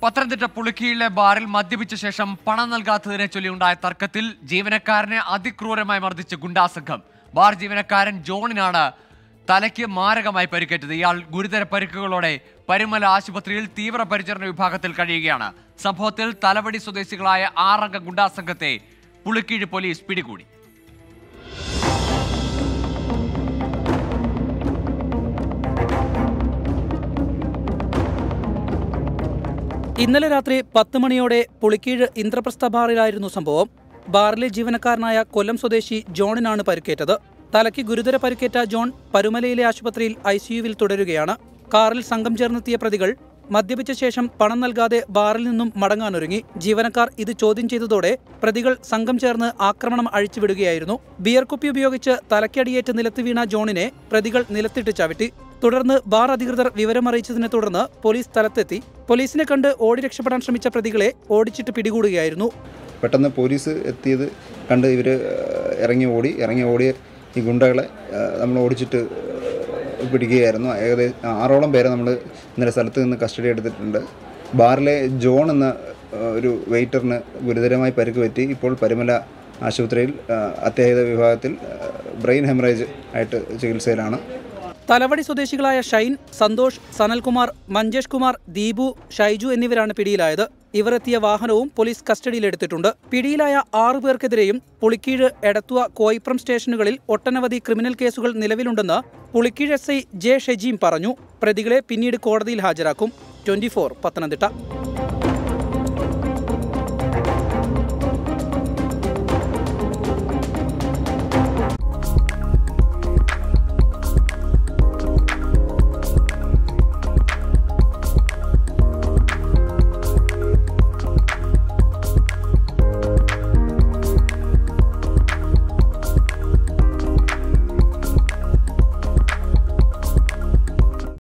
പത്തനംതിട്ട പുളിക്കീഴിലെ ബാറിൽ മദ്യപിച്ച ശേഷം പണം നൽകാത്തതിനെ ചൊല്ലിയുണ്ടായ തർക്കത്തിൽ ജീവനക്കാരനെ അതിക്രൂരമായി മർദ്ദിച്ച ഗുണ്ടാസംഘം ബാർ ജീവനക്കാരൻ ജോണിനാണ് തലയ്ക്ക് മാരകമായി പരിക്കേറ്റത് ഇയാൾ ഗുരുതര പരിക്കുകളോടെ പരുമല ആശുപത്രിയിൽ തീവ്രപരിചരണ വിഭാഗത്തിൽ കഴിയുകയാണ് സംഭവത്തിൽ തലവടി സ്വദേശികളായ ആറംഗ ഗുണ്ടാസംഘത്തെ പുളിക്കീഴ് പോലീസ് പിടികൂടി ഇന്നലെ രാത്രി പത്ത് മണിയോടെ പുളിക്കീഴ് ഇന്ദ്രപ്രസ്ഥ ബാറിലായിരുന്നു സംഭവം ബാറിലെ ജീവനക്കാരനായ കൊല്ലം സ്വദേശി ജോണിനാണ് പരിക്കേറ്റത് തലയ്ക്ക് ഗുരുതര പരിക്കേറ്റ ജോൺ പരുമലയിലെ ആശുപത്രിയിൽ ഐസിയുവിൽ തുടരുകയാണ് കാറിൽ സംഘം ചേർന്നെത്തിയ പ്രതികൾ മദ്യപിച്ച ശേഷം പണം നൽകാതെ ബാറിൽ നിന്നും മടങ്ങാനൊരുങ്ങി ജീവനക്കാർ ഇത് ചോദ്യം ചെയ്തതോടെ പ്രതികൾ സംഘം ചേർന്ന് ആക്രമണം അഴിച്ചുവിടുകയായിരുന്നു ബിയർ കുപ്പി ഉപയോഗിച്ച് തലയ്ക്കടിയേറ്റ് നിലത്ത് വീണ ജോണിനെ പ്രതികൾ നിലത്തിട്ട് ചവിട്ടി തുടർന്ന് ബാർ അധികൃതർ വിവരമറിയിച്ചതിനെ തുടർന്ന് പോലീസ് സ്ഥലത്തെത്തി പോലീസിനെ കണ്ട് ഓടി രക്ഷപ്പെടാൻ ശ്രമിച്ച പ്രതികളെ ഓടിച്ചിട്ട് പിടികൂടുകയായിരുന്നു പെട്ടെന്ന് പോലീസ് എത്തിയത് കണ്ട് ഇവർ ഇറങ്ങി ഓടി ഇറങ്ങി ഓടിയ ഈ ഗുണ്ടകളെ നമ്മൾ ഓടിച്ചിട്ട് പിടിക്കുകയായിരുന്നു ഏകദേശം ആറോളം പേരെ നമ്മൾ ഇന്നലെ സ്ഥലത്ത് നിന്ന് കസ്റ്റഡി എടുത്തിട്ടുണ്ട് ബാറിലെ ജോൺ എന്ന ആ, ഒരു വെയിറ്ററിന് ഗുരുതരമായി പരിക്ക് പറ്റി ഇപ്പോൾ പരുമല ആശുപത്രിയിൽ ആ, അത്യാഹിത വിഭാഗത്തിൽ ആ, ബ്രെയിൻ ഹെമറേജ് ആയിട്ട് ചികിത്സയിലാണ് തലവടി സ്വദേശികളായ ഷൈൻ സന്തോഷ് സനൽകുമാർ മഞ്ചേഷ് കുമാർ ദീപു ഷൈജു എന്നിവരാണ് പിടിയിലായത് ഇവർ എത്തിയ വാഹനവും പോലീസ് കസ്റ്റഡിയിലെടുത്തിട്ടുണ്ട് പിടിയിലായ ആറു പേർക്കെതിരെയും പുളിക്കീഴ് എടത്തുവ കോയിപ്രം സ്റ്റേഷനുകളിൽ ഒട്ടനവധി ക്രിമിനൽ കേസുകൾ നിലവിലുണ്ടെന്ന് Pulikeezh S I J Shejeem പറഞ്ഞു പ്രതികളെ പിന്നീട് കോടതിയിൽ ഹാജരാക്കും ട്വന്റി പത്തനംതിട്ട